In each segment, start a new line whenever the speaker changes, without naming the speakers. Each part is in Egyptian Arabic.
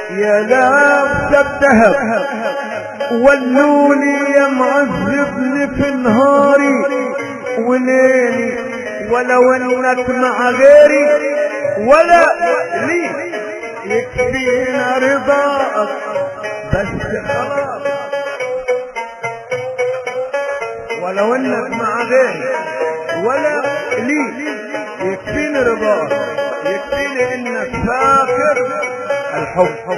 يا لابس الذهب ولولي يا معذبني في نهاري وليلي ولو انك مع غيري ولا لي يكفينا رضاك بس خلاص ولو انك مع غيري ولا لي يكفيني رضاك يكفيني انك فاكر الحب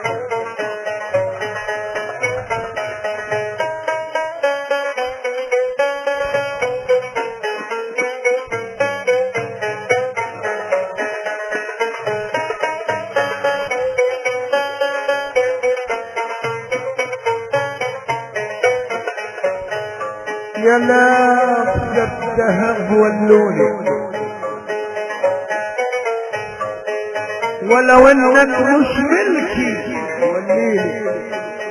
يا لابس الذهب واللولي ولو انك مش ملكي وليلي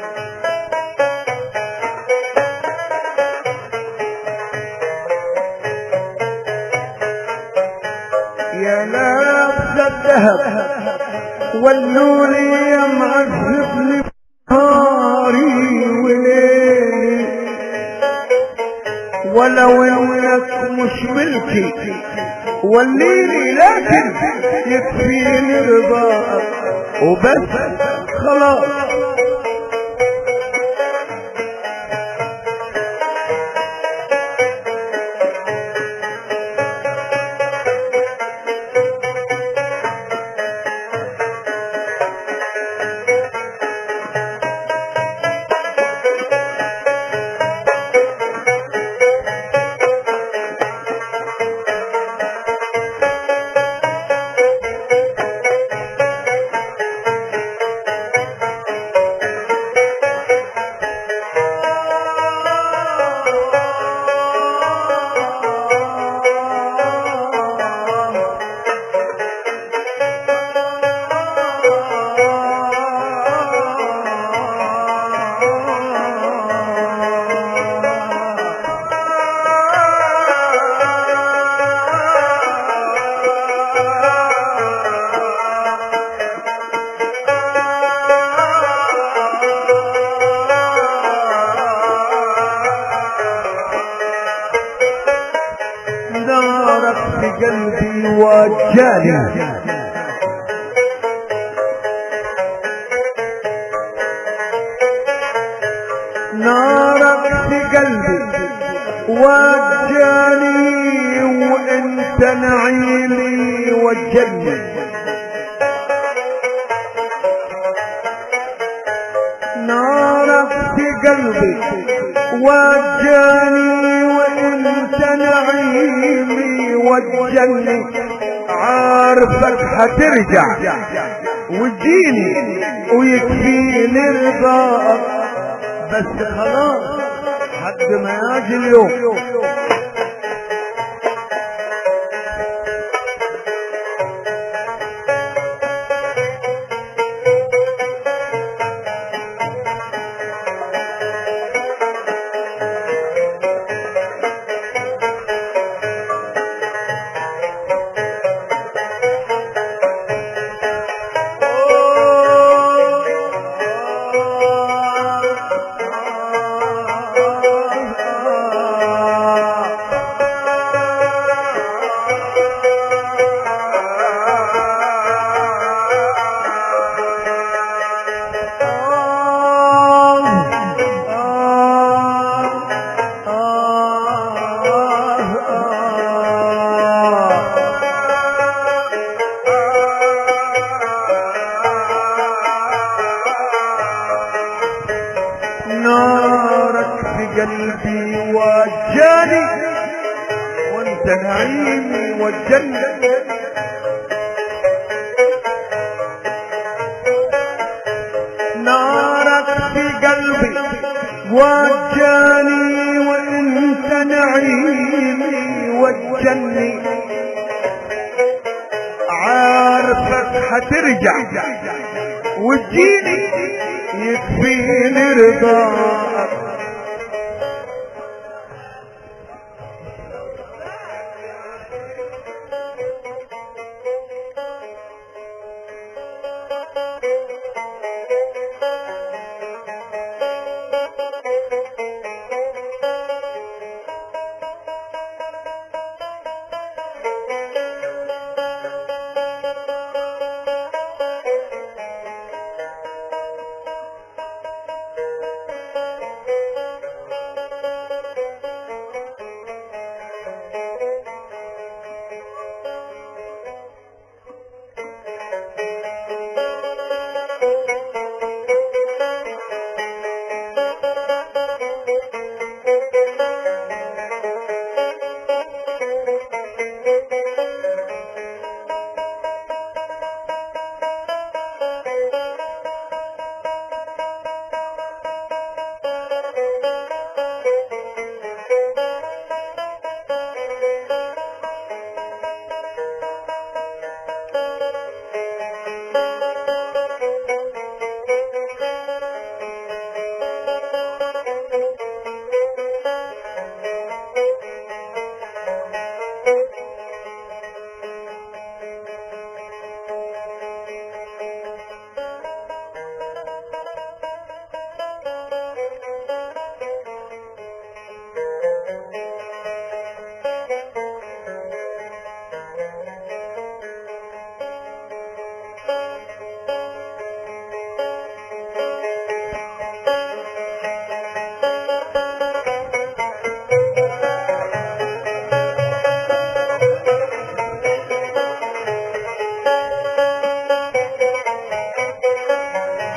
يا لابس الذهب واللولي يا معذبني نهاري وليلي ولو انك مش ملكي وليني لكن يكفيني رضاك وبس خلاص نارك في قلبي وجاني نارك في قلبي وجاني وانت نعيمي وجني نارك في قلبي وجاني وانت نعيمي وجني عارفك حترجع وتجيني ويكفيني رضاك بس خلاص حد ما يجي اليوم نارك في قلبي وجاني وانت نعيمي والجنة نارك في قلبي وجاني وانت نعيمي والجنة عارفك حترجع وتجيني يكفيني رضاك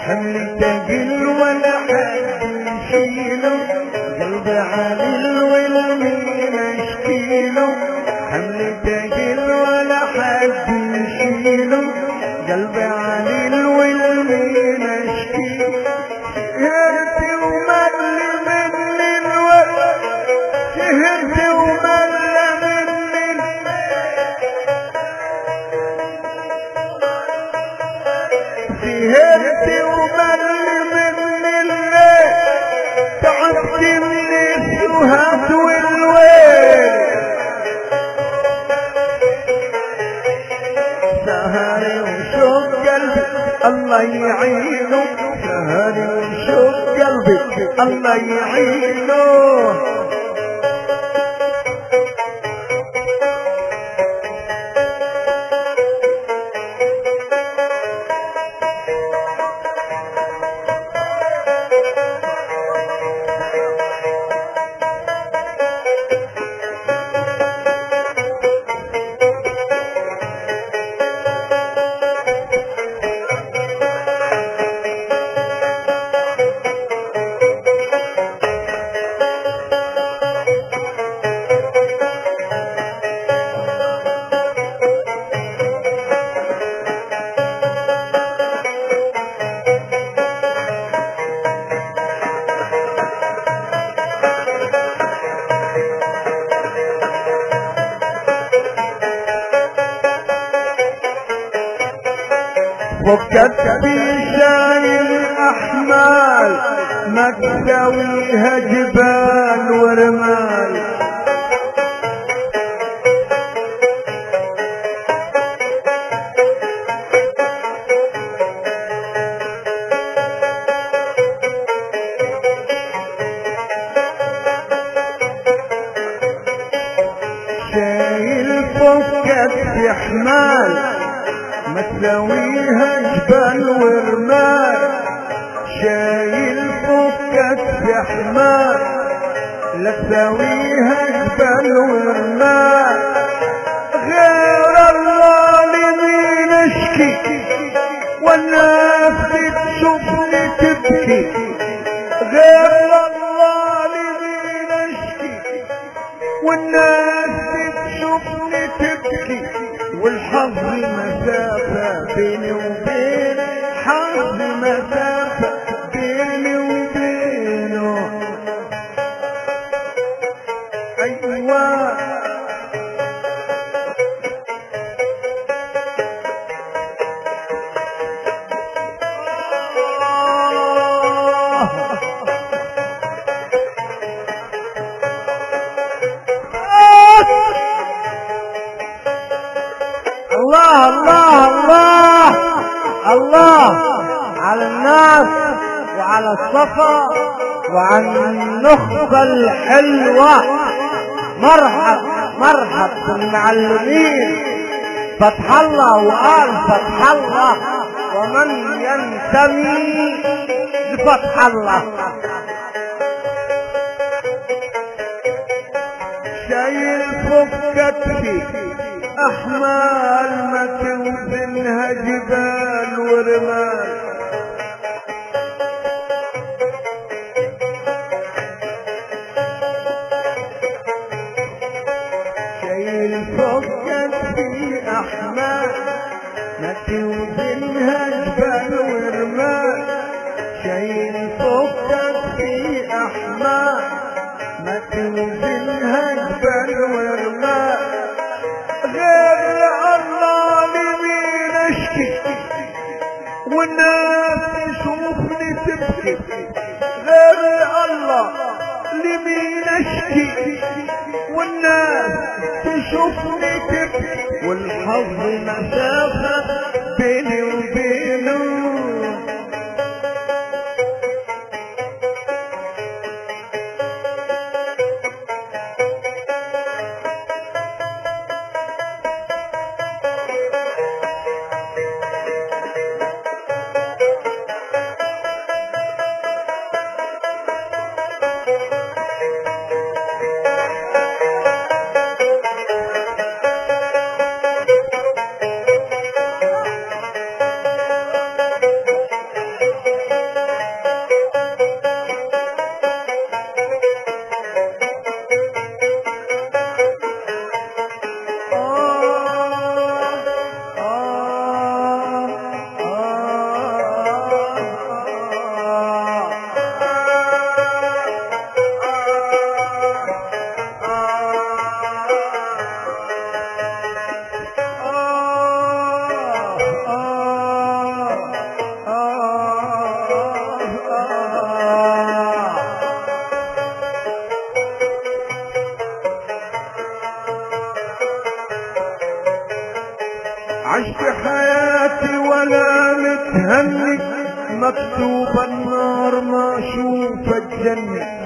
حمل تقل ولا حد يشيله قلبي علي والمين اشكيله حمل تقل ولا حد يشيله قلبي علي والمين اشكيله سهرت ومل من الوقت سهرت ومل من سهرت ومل من الليل تعبت من السهات والويل سهري وشوق قلبي الله يعينه سهري وشوق قلبي الله يعينه فكت بي شايل احمال ما تساويها جبال ورمال شايل فكت في حمال ما تساويها جبال ورمال شايل فكك في حمار لا تساويها جبال ورمال غير الله لمين اشكي والناس تشوفني تبكي غير الله لمين اشكي والناس تشوفني تبكي والحظ مسافة بيني وبين حظ مسافة بيني وبينه أيوة الله الله الله الله على الناس وعلى الصفا وعلى النخبة الحلوة مرحب مرحب بالمعلمين فتح الله وقال فتح الله ومن ينتمي لفتح الله شايل فكتي احمال ما توزنها جبال ورمال شايل فكتي احمال ما توزنها جبال ورمال شايل فكتي احمال ما توزنها جبال ورمال غير الله لمين اشكي والناس تشوفني تبكي غير الله لمين اشكي والناس تشوفني تبكي والحظ مسافة بيني وبينه متهني مكتوب النار ما اشوف الجنة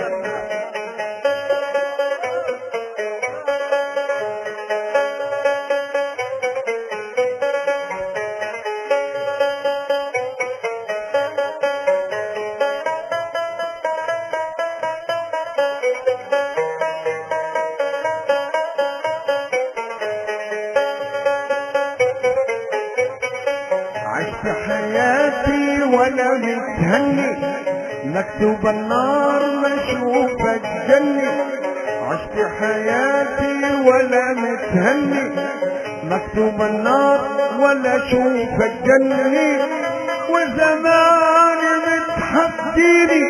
عشت حياتي وانا متهني مكتوب النار مشوف الجنة عشت حياتي ولا متهني مكتوب النار ولا اشوف الجنة وزماني متحديني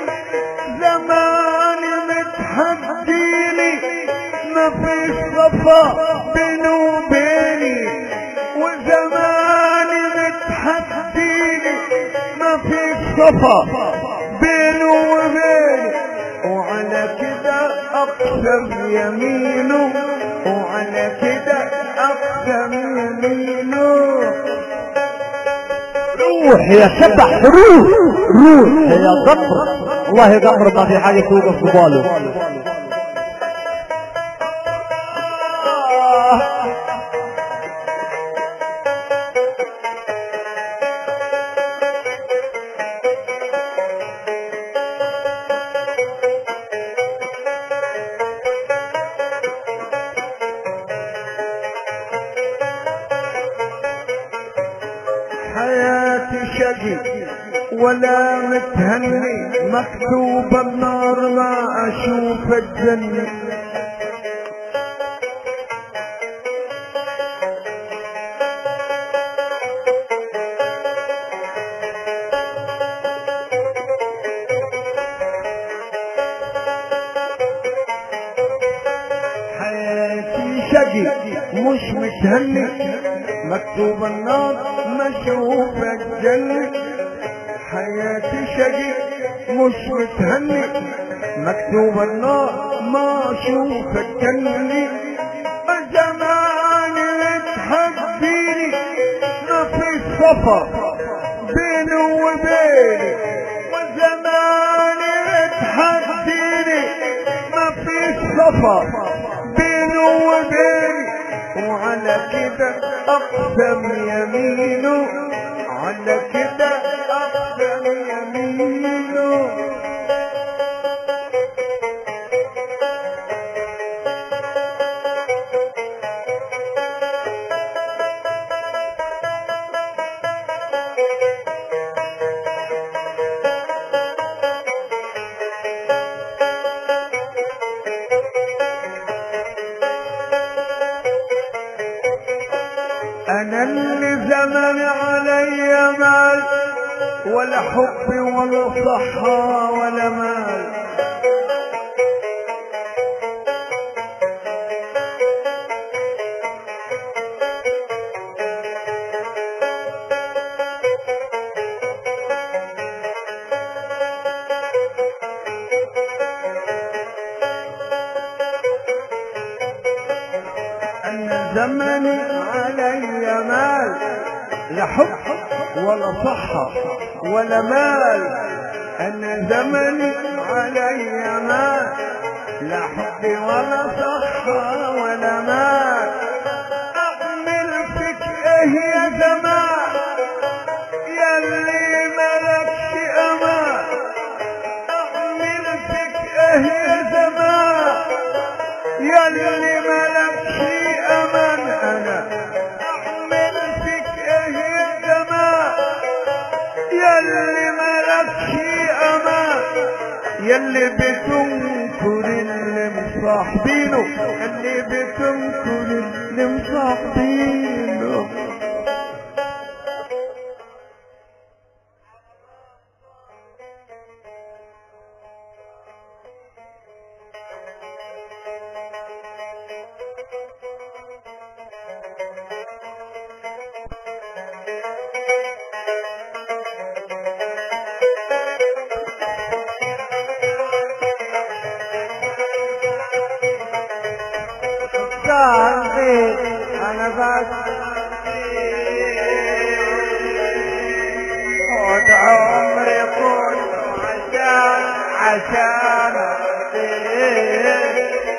زماني متحديني ما فيش صفا بيني وبيني وزماني متحديني ما فيش صفا بيني وبيني وعلى كده اقسم يمينه وعلى كده اقسم يمينه
روح يا شبح روح روح يا قمر والله قمر ما في حاجة توقف في باله
حياتي شقي ولا متهني مكتوب النار ما اشوف الجنة حياتي شقي مش متهني مكتوب النار مشوف الجنة حياتي شقي مش متهني مكتوب النار ما اشوف الجنة زماني متحديني ما في صفا بيني وبيني وزماني متحديني ما في صفا بيني وبيني وعلى كده اقسم يمينه على كده اقسم يمينه انا اللي زمن علي مال ولا حب ولا صحة ولا مال أن زمني علي مال لا حب ولا صحة ولا مال أن زمني علي مال لا حب ولا صحة ولا مال أعمل فيك إيه يا زمان يلي ملكش أمان أعمل فيك إيه يا زمان يلي ملكش امان انا احمل فيك ايه يا جماعة يلي ملكش امان يلي بتنكر اللي مصاحبينه اللي بتنكر اللي مصاحبينه
قلبي انا بس
عشان أرضيك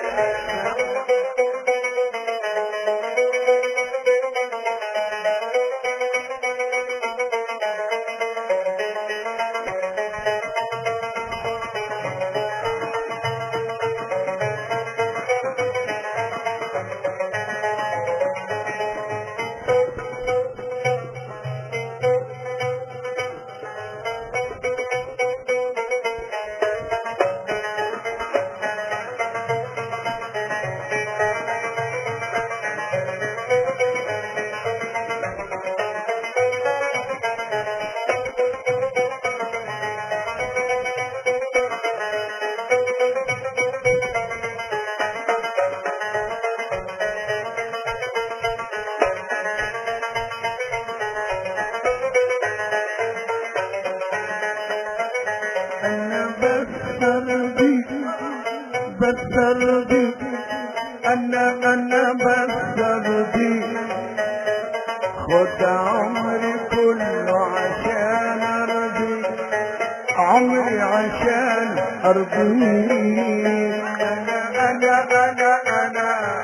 انا بسر بيك بسر بيك انا انا بسر بيك خد عمري كله عشان ارضيك عمري عشان ارضيك انا انا انا انا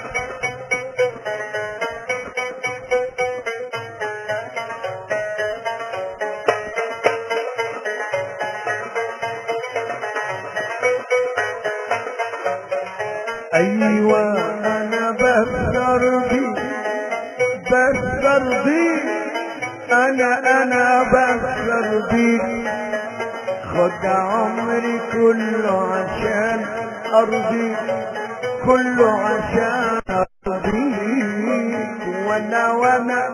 ايوه انا بسر بيك بسر بيك انا انا بسر بيك خد عمري كله عشان ارضيك كله عشان ارضيك وانا وانا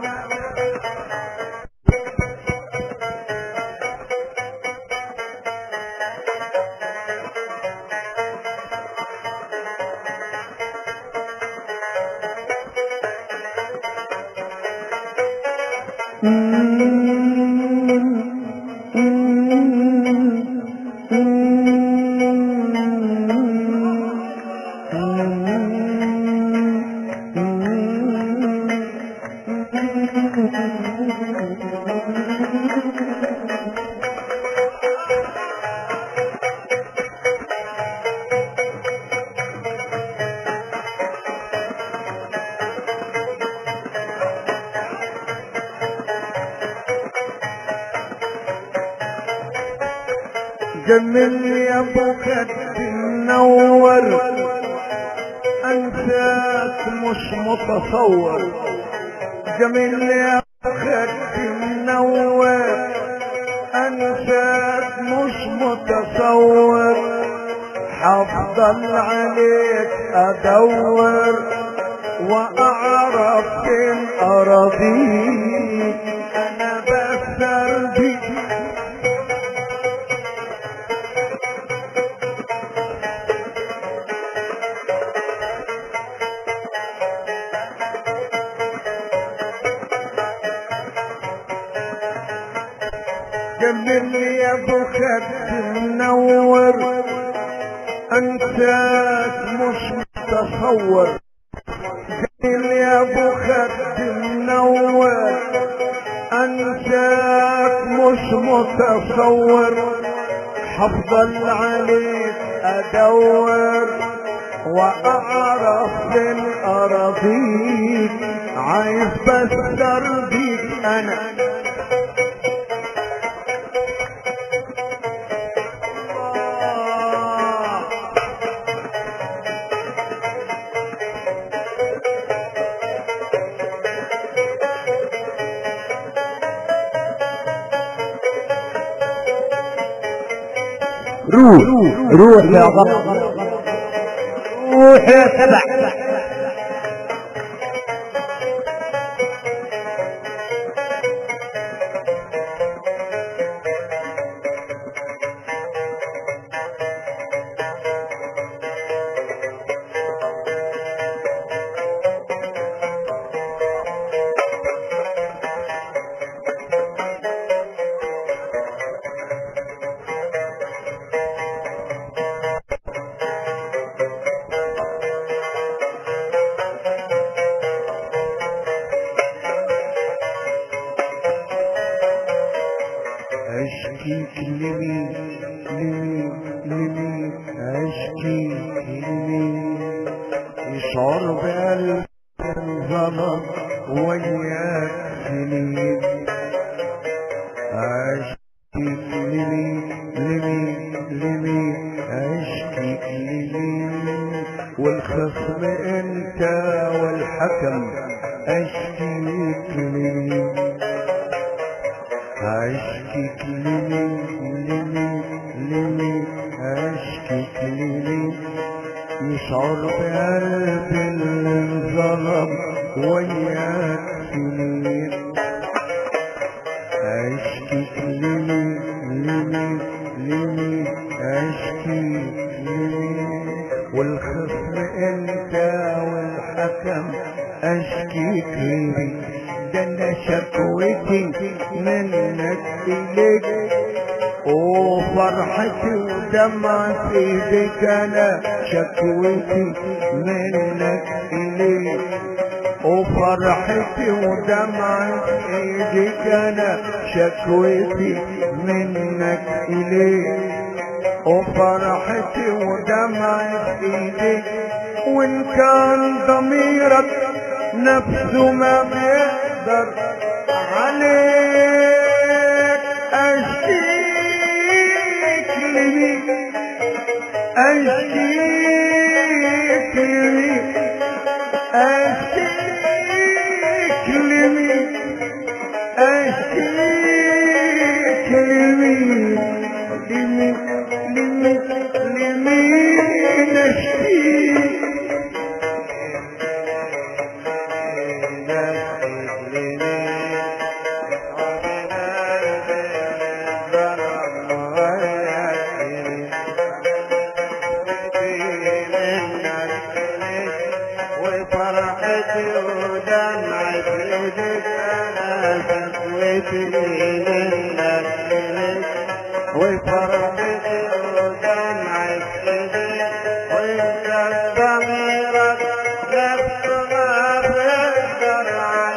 جمل يا ابو خد منور انساك مش متصور جميل يا ابو خد منور انساك مش متصور حفضل عليك ادور واعرف فين اراضيك انا بسر بيك جملني يا ابو خد منور انساك مش متصور جميل يا ابو خد منور انساك مش متصور حفضل عليك ادور واعرف من اراضيك عايز بس ارضيك انا
روح روح يا ضب روح يا سبع
اشكيك لمين لمين لمين اشكيك لمين يشعر بقلب ظلم وياك سنين اشكيك لمين لمين لمين اشكيك لمين والخصم انت والحكم اشكيك لمين اشكيك لمين لمين لمين اشكيك لمين يشعر بقلب اللي انظلم وياك سنين اشكيك لمين لمين لمين اشكيك لمين والخصم انت والحكم اشكيك لمين ده انا شكوتي منك اليك وفرحتي ودمعة في ايديك انا شكوتي منك اليك وفرحتي ودمعة في ايديك انا شكوتي منك اليك وفرحتي ودمعة في ايديك وان كان ضميرك نفسه ما بيقدر عليك اشكيك لمين اشكيك لمين اشكيك لمين اشكيك لمين لمين لمين لمين اشكيك
وفرحتي ودمعتي لك انا شكوتي منك لك وفرحتي ودمعتي لك وانت ضميرك نفسه ما بيقدر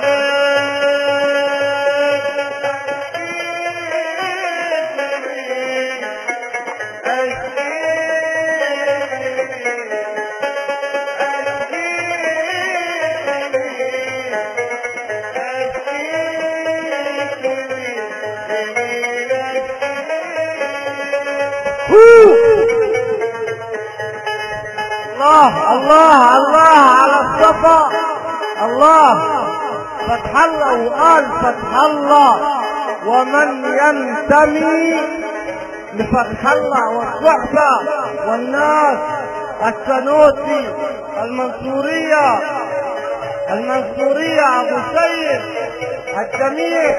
الله الله الله على الصفا الله فتح الله وقال فتح الله ومن ينتمي لفتح الله والصحبة والناس السنوسي المنصورية المنصورية أبو سيد الجميع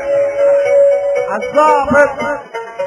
الضابط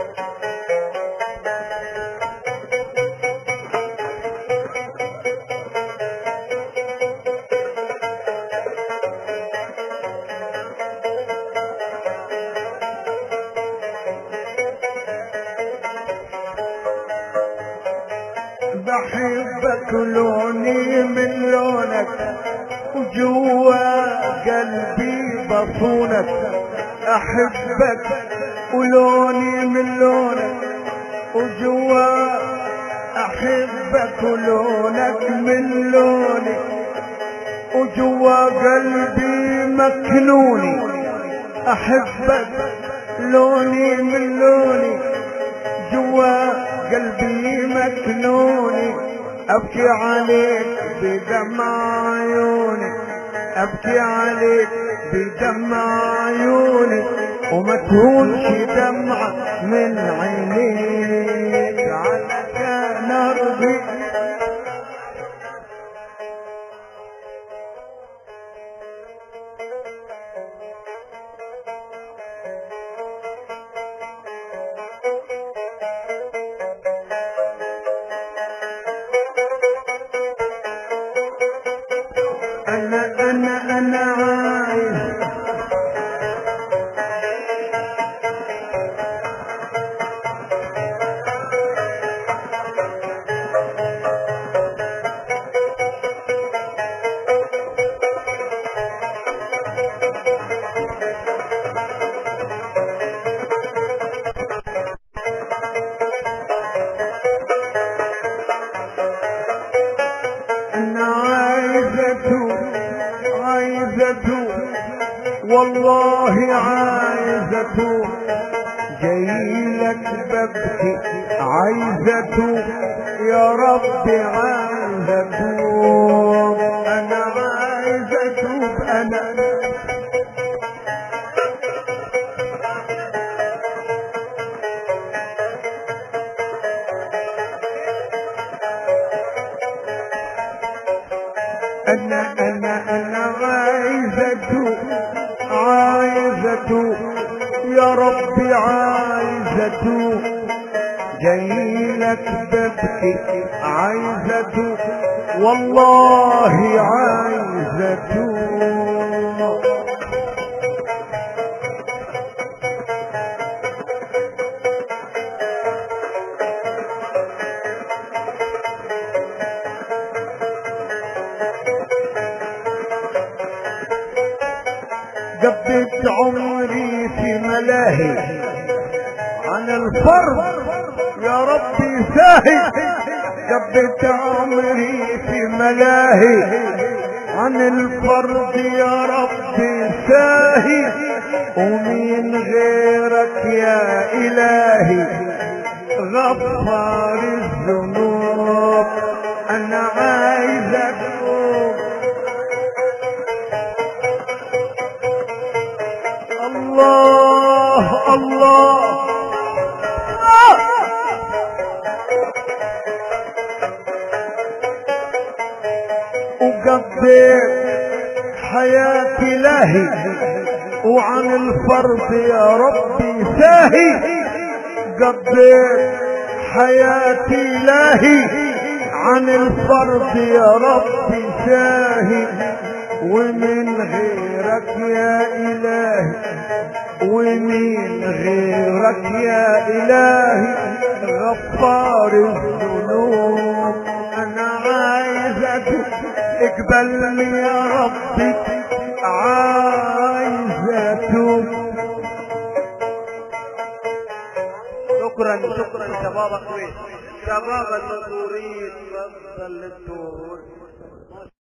بحبك لوني من لونك وجوا قلبي بصونك احبك ولوني من لونك وجوا احبك ولونك من لوني وجوا قلبي مكنوني احبك لوني من لوني جوا قلبي مكنوني ابكي عليك بدمع عيوني ابكي عليك بدمع عيوني وما تهونش دمعة من عينيك علشان ارضي انا انا انا عايز والله عايزة جايلك ببكي عايزة يا رب عايزة انا عايزة انا انا انا انا عايزة عايزة يا ربي عايزة جايلك ببكي عايزة والله عايزة قضيت عمري في ملاهي عن الفرض يا ربي ساهي قضيت عمري في ملاهي عن الفرض يا ربي ساهي ومين غيرك يا إلهي غفار الذنوب أنا عايزك الله الله وقضيت حياتي لاهي وعن الفرض يا ربي ساهي قضيت حياتي لاهي عن الفرض يا ربي ساهي ومن غيرك يا إلهي ومين غيرك يا إلهي غفار الذنوب أنا عايزك اقبلني يا ربي عايزة
شكرا شكرا شباب اخوي شباب النورين تفضل للدور